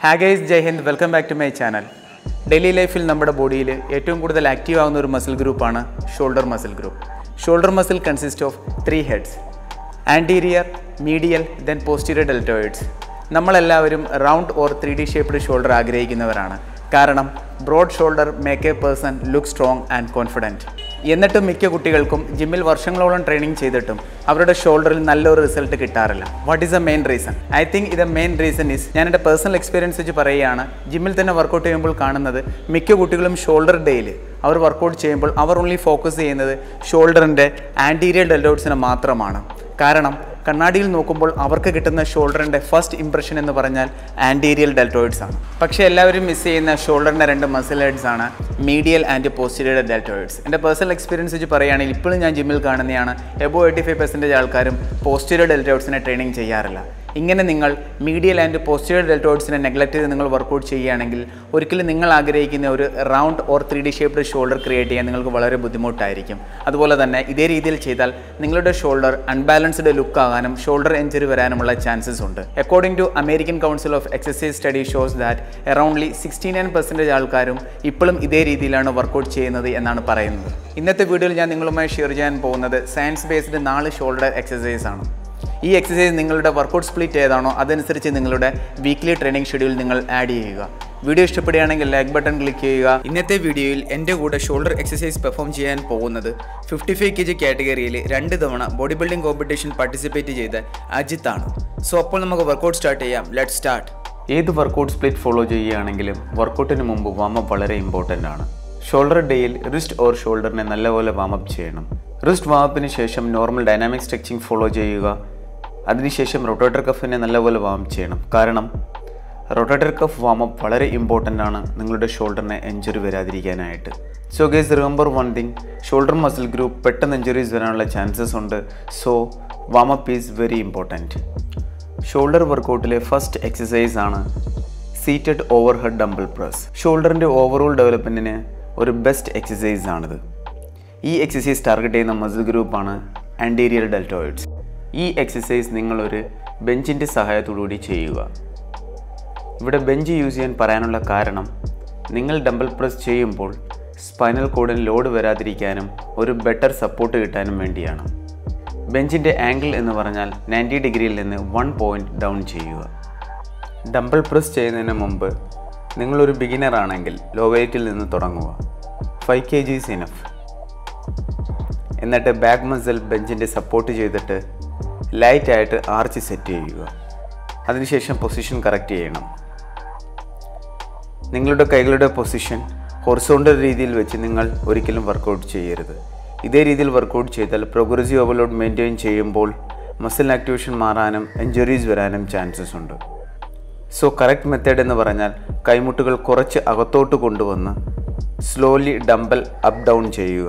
ഹാഗൈസ് Jai Hind welcome back to my channel daily ലൈഫിൽ നമ്മുടെ ബോഡിയിൽ ഏറ്റവും കൂടുതൽ ആക്റ്റീവ് ആവുന്ന ഒരു മസിൽ ഗ്രൂപ്പാണ് shoulder muscle group shoulder muscle consist of three heads anterior medial then posterior deltoids നമ്മളെല്ലാവരും round or three D shaped shoulder ആഗ്രഹിക്കുന്നവരാണ് കാരണം broad shoulder make a person look strong and confident എന്നിട്ടും മിക്ക കുട്ടികൾക്കും ജിമ്മിൽ വർഷങ്ങളോളം ട്രെയിനിങ് ചെയ്തിട്ടും അവരുടെ ഷോൾഡറിൽ നല്ലൊരു റിസൾട്ട് കിട്ടാറില്ല what is the main reason I think ഇത് മെയിൻ റീസൺ ഈസ് ഞാൻ എൻ്റെ പേഴ്സണൽ എക്സ്പീരിയൻസ് വെച്ച് പറയുകയാണ് ജിമ്മിൽ തന്നെ വർക്കൗട്ട് ചെയ്യുമ്പോൾ കാണുന്നത് മിക്ക കുട്ടികളും ഷോൾഡർ ഡേയിൽ അവർ വർക്കൗട്ട് ചെയ്യുമ്പോൾ അവർ ഓൺലി ഫോക്കസ് ചെയ്യുന്നത് ഷോൾഡറിൻ്റെ ആൻറ്റീരിയർ ഡെലോട്ട്സിനെ മാത്രമാണ് കാരണം കണ്ണാടിയിൽ നോക്കുമ്പോൾ അവർക്ക് കിട്ടുന്ന ഷോൾഡറിൻ്റെ ഫസ്റ്റ് ഇംപ്രഷൻ എന്ന് പറഞ്ഞാൽ ആൻറ്റീരിയൽ ഡെൽറ്റോയിഡ്സ് ആണ് പക്ഷേ എല്ലാവരും മിസ് ചെയ്യുന്ന ഷോൾഡറിൻ്റെ രണ്ട് മസിൽ ഹെഡ്സ് ആണ് മീഡിയൽ ആൻഡ് പോസ്റ്റീരിയർ ഡെൽറ്റോയിഡ്സ് എൻ്റെ പേഴ്സണൽ എക്സ്പീരിയൻസ് വെച്ച് പറയുകയാണെങ്കിൽ ഇപ്പോഴും ഞാൻ ജിമ്മിൽ കാണുന്നതാണ് എബോ എയ്റ്റി ഫൈവ് പെർസെൻറ്റേജ് ആൾക്കാരും പോസ്റ്റീരിയർ ഡെൽറ്റോയിഡ്സിനെ ട്രെയിനിങ് ചെയ്യാറില്ല ഇങ്ങനെ നിങ്ങൾ മീഡിയൽ ആൻഡ് പോസ്റ്റീരിയർ ഡെൽറ്റോയിഡ്സിനെ നെഗ്ലക്ട് ചെയ്ത് നിങ്ങൾ വർക്കൗട്ട് ചെയ്യുകയാണെങ്കിൽ ഒരിക്കലും നിങ്ങൾ ആഗ്രഹിക്കുന്ന ഒരു round or three D shaped shoulder create ചെയ്യാൻ നിങ്ങൾക്ക് വളരെ ബുദ്ധിമുട്ടായിരിക്കും അതുപോലെ തന്നെ ഇതേ രീതിയിൽ ചെയ്താൽ നിങ്ങളുടെ ഷോൾഡർ അൺബാലൻസ്ഡ് ലുക്ക് ആകാനും ഷോൾഡർ ഇഞ്ചുറി വരാനുമുള്ള ചാൻസസ് ഉണ്ട് according to American council of exercise study shows that aroundly sixty nine percentage ആൾക്കാരും ഇപ്പോഴും ഇതേ രീതിയിലാണ് വർക്കൗട്ട് ചെയ്യുന്നത് എന്നാണ് പറയുന്നത് ഇന്നത്തെ വീഡിയോയിൽ ഞാൻ നിങ്ങളുമായി ഷെയർ ചെയ്യാൻ പോകുന്നത് സയൻസ് ബേസ്ഡ് നാല് ഷോൾഡർ എക്സസൈസ് ആണ് ഈ എക്സസൈസ് നിങ്ങളുടെ വർക്കൗട്ട് സ്പ്ലിറ്റ് ഏതാണോ അതനുസരിച്ച് നിങ്ങളുടെ വീക്ക്ലി ട്രെയിനിങ് ഷെഡ്യൂൾ നിങ്ങൾ ആഡ് ചെയ്യുക വീഡിയോ ഇഷ്ടപ്പെടുകയാണെങ്കിൽ ലൈക്ക് ബട്ടൺ ക്ലിക്ക് ചെയ്യുക ഇന്നത്തെ വീഡിയോയിൽ എൻ്റെ കൂടെ ഷോൾഡർ എക്സസൈസ് പെർഫോം ചെയ്യാൻ പോകുന്നത് ഫിഫ്റ്റി ഫൈവ് കെ ജി കാറ്റഗറിയിൽ രണ്ട് തവണ ബോഡി ബിൽഡിംഗ് കോമ്പറ്റീഷൻ പാർട്ടിസിപ്പേറ്റ് ചെയ്ത അജിത്താണ് സോ അപ്പോൾ നമുക്ക് വർക്കൗട്ട് സ്റ്റാർട്ട് ചെയ്യാം ലെറ്റ് സ്റ്റാർട്ട് ഏത് വർക്കൗട്ട് സ്പ്ലിറ്റ് ഫോളോ ചെയ്യുകയാണെങ്കിലും വർക്കൗട്ടിന് മുമ്പ് വാമപ്പ് വളരെ ഇമ്പോർട്ടൻ്റ് ആണ് ഷോൾഡർ ഡേയിൽ റിസ്റ്റ് ഓർ ഷോൾഡറിനെ നല്ലപോലെ വാമപ്പ് ചെയ്യണം റിസ്റ്റ് വാമപ്പിന് ശേഷം നോർമൽ ഡൈനാമിക് സ്ട്രെച്ചിങ് ഫോളോ ചെയ്യുക അതിനുശേഷം റൊട്ടേറ്റർ കഫിനെ നല്ലപോലെ വാമപ്പ് ചെയ്യണം കാരണം റൊട്ടേറ്റർ കഫ് വാമപ്പ് വളരെ ഇമ്പോർട്ടൻ്റ് ആണ് നിങ്ങളുടെ ഷോൾഡറിനെ ഇഞ്ചുറി വരാതിരിക്കാനായിട്ട് so guys remember one thing shoulder muscle group പെട്ടെന്ന് ഇഞ്ചുറീസ് വരാനുള്ള ചാൻസസ് ഉണ്ട് so warm up is very important shoulder വർക്കൗട്ടിലെ ഫസ്റ്റ് എക്സസൈസ് ആണ് seated overhead dumbbell press ഷോൾഡറിൻ്റെ ഓവറോൾ ഡെവലപ്മെൻറ്റിന് ഒരു ബെസ്റ്റ് എക്സസൈസ് ആണിത് ഈ എക്സസൈസ് ടാർഗറ്റ് ചെയ്യുന്ന മസിൽ ഗ്രൂപ്പാണ് ആൻറ്റീരിയർ ഡെൽറ്റോയിഡ്സ് ഈ എക്സസൈസ് നിങ്ങളൊരു ബെഞ്ചിൻ്റെ സഹായത്തോടുകൂടി ചെയ്യുക ഇവിടെ ബെഞ്ച് യൂസ് ചെയ്യാൻ പറയാനുള്ള കാരണം നിങ്ങൾ ഡംബിൾ പ്രസ് ചെയ്യുമ്പോൾ സ്പൈനൽ കോഡിന് ലോഡ് വരാതിരിക്കാനും ഒരു ബെറ്റർ സപ്പോർട്ട് കിട്ടാനും വേണ്ടിയാണ് ബെഞ്ചിൻ്റെ ആംഗിൾ എന്ന് പറഞ്ഞാൽ നയൻറ്റി ഡിഗ്രിയിൽ നിന്ന് വൺ പോയിൻറ്റ് ഡൗൺ ചെയ്യുക ഡംബിൾ പ്രസ് ചെയ്യുന്നതിന് മുമ്പ് നിങ്ങളൊരു ബിഗിനർ ആണെങ്കിൽ ലോ വെയ്റ്റിൽ നിന്ന് തുടങ്ങുക ഫൈവ് കെ ജീസ് ഇനഫ് എന്നിട്ട് ബാക്ക് മസിൽ ബെഞ്ചിൻ്റെ സപ്പോർട്ട് ചെയ്തിട്ട് ലൈറ്റായിട്ട് ആർച്ച് സെറ്റ് ചെയ്യുക അതിനുശേഷം പൊസിഷൻ കറക്റ്റ് ചെയ്യണം നിങ്ങളുടെ കൈകളുടെ പൊസിഷൻ ഹൊറിസോണ്ടൽ രീതിയിൽ വെച്ച് നിങ്ങൾ ഒരിക്കലും വർക്കൗട്ട് ചെയ്യരുത് ഇതേ രീതിയിൽ വർക്കൗട്ട് ചെയ്താൽ പ്രോഗ്രസീവ് ഓവർലോഡ് മെയിൻറ്റെയിൻ ചെയ്യുമ്പോൾ മസിൽ ആക്ടിവേഷൻ മാറാനും ഇഞ്ചുറീസ് വരാനും ചാൻസസ് ഉണ്ട് സോ കറക്റ്റ് മെത്തേഡ് എന്ന് പറഞ്ഞാൽ കൈമുട്ടുകൾ കുറച്ച് അകത്തോട്ട് കൊണ്ടുവന്ന് സ്ലോലി ഡംബൽ അപ്പ് ഡൗൺ ചെയ്യുക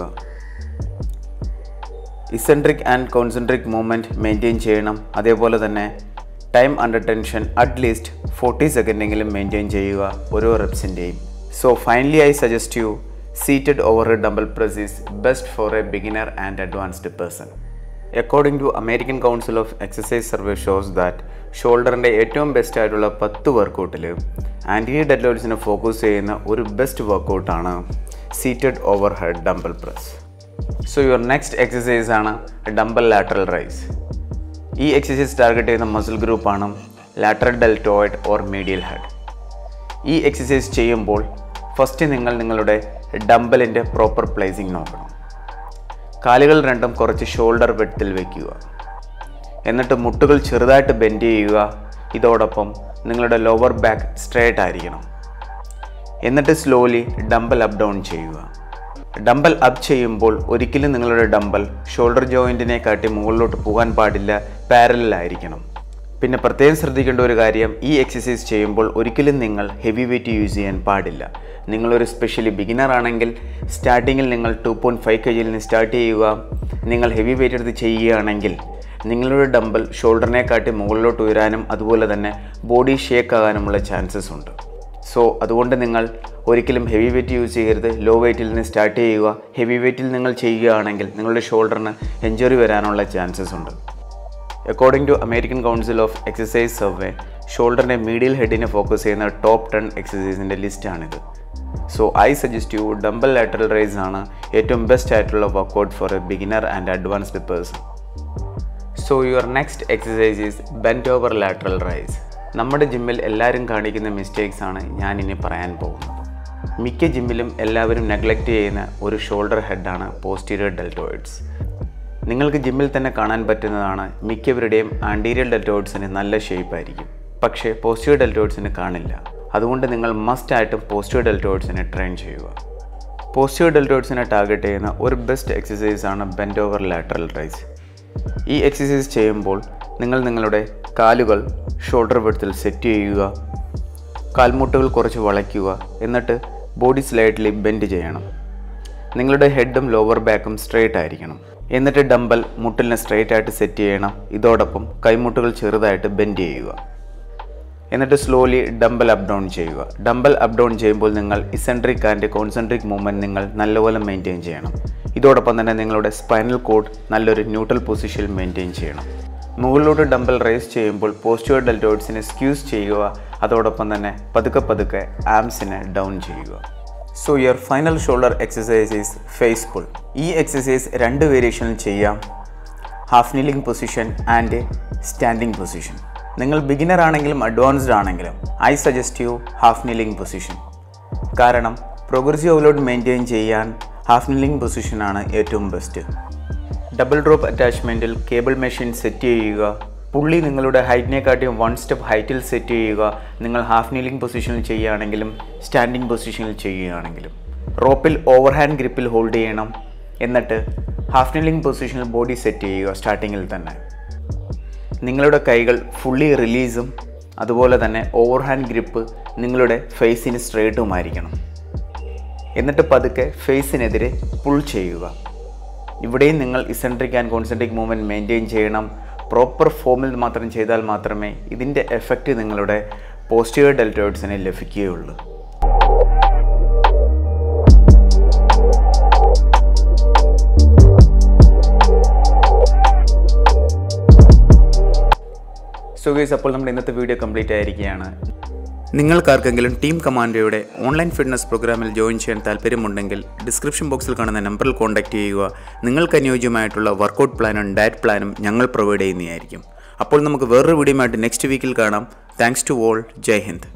eccentric and concentric movement maintain ചെയ്യണം അതേപോലെ തന്നെ time under tension at least forty സെക്കൻഡെങ്കിലും മെയിൻറ്റെയിൻ ചെയ്യുക ഓരോ റെപ്സിൻ്റെയും so finally I suggest you seated over a dumbbell press is best for a beginner and advanced person according to American council of exercise survey shows that ഷോൾഡറിൻ്റെ ഏറ്റവും best ആയിട്ടുള്ള പത്ത് വർക്കൗട്ടിൽ anti ഡെഡ്ലോഡ്സിനെ focus ചെയ്യുന്ന ഒരു best വർക്കൗട്ടാണ് seated overhead dumbbell press so your next exercise ആണ് dumbbell lateral raise ഈ exercise target ചെയ്യുന്ന മസിൽ ഗ്രൂപ്പാണ് lateral deltoid or medial head ഈ എക്സസൈസ് ചെയ്യുമ്പോൾ ഫസ്റ്റ് നിങ്ങൾ നിങ്ങളുടെ ഡംബലിൻ്റെ പ്രോപ്പർ പ്ലേസിംഗ് നോക്കണം കാലുകൾ രണ്ടും കുറച്ച് ഷോൾഡർ വെട്ടിൽ വയ്ക്കുക എന്നിട്ട് മുട്ടുകൾ ചെറുതായിട്ട് ബെൻഡ് ചെയ്യുക ഇതോടൊപ്പം നിങ്ങളുടെ ലോവർ ബാക്ക് സ്ട്രേറ്റ് ആയിരിക്കണം എന്നിട്ട് സ്ലോലി ഡംബൽ അപ്പ് ഡൗൺ ചെയ്യുക ഡംബൽ അപ്പ് ചെയ്യുമ്പോൾ ഒരിക്കലും നിങ്ങളുടെ ഡംബൽ ഷോൾഡർ ജോയിൻറ്റിനെ കാട്ടി മുകളിലോട്ട് പോകാൻ പാടില്ല പാരലായിരിക്കണം പിന്നെ പ്രത്യേകം ശ്രദ്ധിക്കേണ്ട ഒരു കാര്യം ഈ എക്സസൈസ് ചെയ്യുമ്പോൾ ഒരിക്കലും നിങ്ങൾ ഹെവി വെയിറ്റ് യൂസ് ചെയ്യാൻ പാടില്ല നിങ്ങളൊരു സ്പെഷ്യലി ബിഗിനർ ആണെങ്കിൽ സ്റ്റാർട്ടിങ്ങിൽ നിങ്ങൾ ടു പോയിൻറ്റ് ഫൈവ് കെ ജിയിൽ നിന്ന് സ്റ്റാർട്ട് ചെയ്യുക നിങ്ങൾ ഹെവി വെയിറ്റ് എടുത്ത് ചെയ്യുകയാണെങ്കിൽ നിങ്ങളുടെ ഡംബൽ ഷോൾഡറിനെ കാട്ടി മുകളിലോട്ട് ഉയരാനും അതുപോലെ തന്നെ ബോഡി ഷേക്ക് ആകാനുമുള്ള ചാൻസസ് ഉണ്ട് സോ അതുകൊണ്ട് നിങ്ങൾ ഒരിക്കലും ഹെവി വെയിറ്റ് യൂസ് ചെയ്യരുത് ലോ വെയിറ്റിൽ നിന്ന് സ്റ്റാർട്ട് ചെയ്യുക ഹെവി വെയിറ്റിൽ നിങ്ങൾ ചെയ്യുകയാണെങ്കിൽ നിങ്ങളുടെ ഷോൾഡറിന് ഇഞ്ചുറി വരാനുള്ള ചാൻസസ് ഉണ്ട് according to American council of exercise survey ഷോൾഡറിൻ്റെ മീഡിയൽ ഹെഡിനെ ഫോക്കസ് ചെയ്യുന്ന ടോപ്പ് ടെൻ എക്സസൈസിൻ്റെ ലിസ്റ്റാണിത് so I suggest you dumbbell lateral raise ആണ് ഏറ്റവും ബെസ്റ്റ് ആയിട്ടുള്ള workout for a beginner and advanced person so your next exercise is bent over lateral raise നമ്മുടെ ജിമ്മിൽ എല്ലാവരും കാണിക്കുന്ന മിസ്റ്റേക്സ് ആണ് ഞാൻ ഇനി പറയാൻ പോകുന്നത് മിക്ക ജിമ്മിലും എല്ലാവരും നെഗ്ലക്റ്റ് ചെയ്യുന്ന ഒരു ഷോൾഡർ ഹെഡാണ് പോസ്റ്റീരിയർ ഡെൽറ്റോയിഡ്സ് നിങ്ങൾക്ക് ജിമ്മിൽ തന്നെ കാണാൻ പറ്റുന്നതാണ് മിക്കവരുടെയും ആൻറ്റീരിയർ ഡെൽറ്റോയിഡ്സിന് നല്ല ഷേപ്പ് ആയിരിക്കും പക്ഷേ പോസ്റ്റീരിയർ ഡെൽറ്റോയിഡ്സിന് കാണില്ല അതുകൊണ്ട് നിങ്ങൾ മസ്റ്റ് ആയിട്ടും പോസ്റ്റീരിയർ ഡെൽറ്റോയിഡ്സിനെ ട്രെയിൻ ചെയ്യുക പോസ്റ്റീരിയർ ഡെൽറ്റോയിഡ്സിനെ ടാർഗറ്റ് ചെയ്യുന്ന ഒരു ബെസ്റ്റ് എക്സസൈസ് ആണ് ബെൻഡ് ഓവർ ലാറ്ററൽ റൈസ് ഈ എക്സസൈസ് ചെയ്യുമ്പോൾ നിങ്ങൾ നിങ്ങളുടെ കാലുകൾ ഷോൾഡർ വിടത്തിൽ സെറ്റ് ചെയ്യുക കാൽമുട്ടുകൾ കുറച്ച് വളയ്ക്കുക എന്നിട്ട് ബോഡി സ്ലൈഡ്ലി ബെൻഡ് ചെയ്യണം നിങ്ങളുടെ ഹെഡും ലോവർ ബാക്കും സ്ട്രെയിറ്റ് ആയിരിക്കണം എന്നിട്ട് ഡമ്പൽ മുട്ടിലിനെ സ്ട്രെയിറ്റ് ആയിട്ട് സെറ്റ് ചെയ്യണം ഇതോടൊപ്പം കൈമുട്ടുകൾ ചെറുതായിട്ട് ബെൻഡ് ചെയ്യുക എന്നിട്ട് സ്ലോലി ഡംബൽ അപ്പ് ഡൗൺ ചെയ്യുക ഡംബൽ അപ്പ് ഡൗൺ ചെയ്യുമ്പോൾ നിങ്ങൾ ഇസെൻട്രിക് ആൻഡ് കോൺസെൻട്രിക് മൂവ്മെൻറ്റ് നിങ്ങൾ നല്ലപോലെ മെയിൻറ്റെയിൻ ചെയ്യണം ഇതോടൊപ്പം തന്നെ നിങ്ങളുടെ സ്പൈനൽ കോഡ് നല്ലൊരു ന്യൂട്രൽ പൊസിഷനിൽ മെയിൻറ്റെയിൻ ചെയ്യണം മുകളിലോട്ട് ഡംബൽ റേസ് ചെയ്യുമ്പോൾ പോസ്റ്റുവർ ഡെൽറ്റോയിഡ്സിനെ സ്ക്യൂസ് ചെയ്യുക അതോടൊപ്പം തന്നെ പതുക്കെ പതുക്കെ ആംസിനെ ഡൗൺ ചെയ്യുക so your final shoulder exercise is face pull ഈ എക്സസൈസ് രണ്ട് വേരിയേഷനിൽ ചെയ്യാം half kneeling position and standing position നിങ്ങൾ ബിഗിനർ ആണെങ്കിലും അഡ്വാൻസ്ഡ് ആണെങ്കിലും I suggest you half kneeling position കാരണം പ്രോഗ്രസീവ് ഓവർലോഡ് മെയിൻറ്റെയിൻ ചെയ്യാൻ ഹാഫ് നീലിംഗ് പൊസിഷനാണ് ഏറ്റവും ബെസ്റ്റ് ഡബിൾ ഡ്രോപ്പ് അറ്റാച്ച്മെൻറ്റിൽ കേബിൾ മെഷീൻ സെറ്റ് ചെയ്യുക പുള്ളി നിങ്ങളുടെ ഹൈറ്റിനെക്കാട്ടിയും വൺ സ്റ്റെപ്പ് ഹൈറ്റിൽ സെറ്റ് ചെയ്യുക നിങ്ങൾ ഹാഫ് നീലിംഗ് പൊസിഷനിൽ ചെയ്യുകയാണെങ്കിലും സ്റ്റാൻഡിംഗ് പൊസിഷനിൽ ചെയ്യുകയാണെങ്കിലും റോപ്പിൽ ഓവർ ഹാൻഡ് ഗ്രിപ്പിൽ ഹോൾഡ് ചെയ്യണം എന്നിട്ട് ഹാഫ് നീലിംഗ് പൊസിഷനിൽ ബോഡി സെറ്റ് ചെയ്യുക സ്റ്റാർട്ടിങ്ങിൽ തന്നെ നിങ്ങളുടെ കൈകൾ ഫുള്ളി റിലീസും അതുപോലെ തന്നെ ഓവർ ഹാൻഡ് ഗ്രിപ്പ് നിങ്ങളുടെ ഫേസിന് സ്ട്രേറ്റുമായിരിക്കണം എന്നിട്ട് പതുക്കെ ഫേസിനെതിരെ പുൾ ചെയ്യുക ഇവിടെയും നിങ്ങൾ eccentric and concentric movement maintain ചെയ്യണം പ്രോപ്പർ ഫോമിൽ മാത്രം ചെയ്താൽ മാത്രമേ ഇതിൻ്റെ എഫക്റ്റ് നിങ്ങളുടെ പോസ്റ്റീരിയർ ഡെൽറ്റോയിഡ്സിനെ ലഭിക്കുകയുള്ളൂ സോ ഗൈസ് അപ്പോൾ നമ്മുടെ ഇന്നത്തെ വീഡിയോ കംപ്ലീറ്റ് ആയിരിക്കുകയാണ് നിങ്ങൾക്കാർക്കെങ്കിലും ടീം കമാൻഡോയുടെ ഓൺലൈൻ ഫിറ്റ്നസ് പ്രോഗ്രാമിൽ ജോയിൻ ചെയ്യാൻ താല്പര്യമുണ്ടെങ്കിൽ ഡിസ്ക്രിപ്ഷൻ ബോക്സിൽ കാണുന്ന നമ്പറിൽ കോൺടാക്റ്റ് ചെയ്യുക നിങ്ങൾക്ക് അനുയോജ്യമായിട്ടുള്ള വർക്കൗട്ട് പ്ലാനും ഡയറ്റ് പ്ലാനും ഞങ്ങൾ പ്രൊവൈഡ് ചെയ്യുന്നതായിരിക്കും അപ്പോൾ നമുക്ക് വേറൊരു വീഡിയോ ആയിട്ട് നെക്സ്റ്റ് വീക്കിൽ കാണാം thanks to all Jai Hind